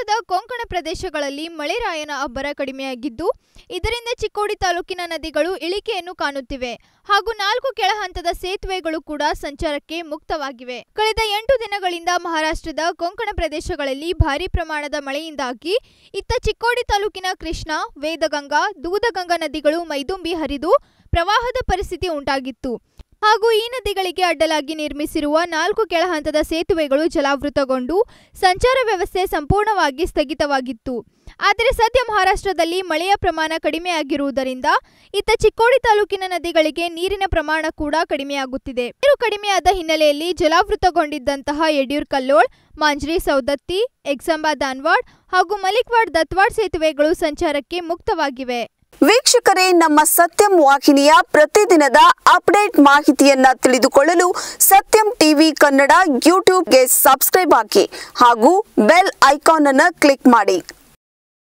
ಮಹಾರಾಷ್ಟ್ರದ ಕೊಂಕಣ ಪ್ರದೇಶಗಳಲ್ಲಿ ಮಳೆರಾಯನ ಅಬ್ಬರ ಕಡಿಮೆಯಾಗಿದ್ದು ಇದರಿಂದ ಚಿಕ್ಕೋಡಿ ತಾಲೂಕಿನ ನದಿಗಳು ಇಳಿಕೆಯನ್ನು ಕಾಣುತ್ತಿವೆ ಹಾಗೂ ನಾಲ್ಕು ಕೆಳಹಂತದ ಸೇತುವೆಗಳು ಕೂಡ ಸಂಚಾರಕ್ಕೆ ಮುಕ್ತವಾಗಿವೆ ಕಳೆದ ಎಂಟು ದಿನಗಳಿಂದ ಮಹಾರಾಷ್ಟ್ರದ ಕೊಂಕಣ ಪ್ರದೇಶಗಳಲ್ಲಿ ಭಾರೀ ಪ್ರಮಾಣದ ಮಳೆಯಿಂದಾಗಿ ಇತ್ತ ಚಿಕ್ಕೋಡಿ ತಾಲೂಕಿನ ಕೃಷ್ಣ ವೇದಗಂಗಾ ದೂದಗಂಗಾ ನದಿಗಳು ಮೈದುಂಬಿ ಹರಿದು ಪ್ರವಾಹದ ಪರಿಸ್ಥಿತಿ ಉಂಟಾಗಿತ್ತು ಹಾಗೂ ಈ ನದಿಗಳಿಗೆ ಅಡ್ಡಲಾಗಿ ನಿರ್ಮಿಸಿರುವ ನಾಲ್ಕು ಕೆಳಹಂತದ ಸೇತುವೆಗಳು ಜಲಾವೃತಗೊಂಡು ಸಂಚಾರ ವ್ಯವಸ್ಥೆ ಸಂಪೂರ್ಣವಾಗಿ ಸ್ಥಗಿತವಾಗಿತ್ತು ಆದರೆ ಸದ್ಯ ಮಹಾರಾಷ್ಟ್ರದಲ್ಲಿ ಮಳೆಯ ಪ್ರಮಾಣ ಕಡಿಮೆಯಾಗಿರುವುದರಿಂದ ಇತ್ತ ಚಿಕ್ಕೋಡಿ ತಾಲೂಕಿನ ನದಿಗಳಿಗೆ ನೀರಿನ ಪ್ರಮಾಣ ಕೂಡ ಕಡಿಮೆಯಾಗುತ್ತಿದೆ ನೀರು ಕಡಿಮೆಯಾದ ಹಿನ್ನೆಲೆಯಲ್ಲಿ ಜಲಾವೃತಗೊಂಡಿದ್ದಂತಹ ಯಡ್ಯೂರ್ ಕಲ್ಲೋಳ್ ಮಾಂಜ್ರಿ ಸೌದತ್ತಿ ಎಕ್ಸಂಬಾ ದಾನ್ವಾಡ್ ಹಾಗೂ ಮಲಿಕ್ವಾಡ್ ದತ್ವಾಡ್ ಸೇತುವೆಗಳು ಸಂಚಾರಕ್ಕೆ ಮುಕ್ತವಾಗಿವೆ ವೀಕ್ಷಕರೇ ನಮ್ಮ ಸತ್ಯಂ ವಾಹಿನಿಯ ಪ್ರತಿದಿನದ ಅಪ್ಡೇಟ್ ಮಾಹಿತಿಯನ್ನ ತಿಳಿದುಕೊಳ್ಳಲು ಸತ್ಯಂ ಟಿವಿ ಕನ್ನಡ ಯೂಟ್ಯೂಬ್ಗೆ ಸಬ್ಸ್ಕ್ರೈಬ್ ಹಾಕಿ ಹಾಗೂ ಬೆಲ್ ಐಕಾನ್ ಅನ್ನು ಕ್ಲಿಕ್ ಮಾಡಿ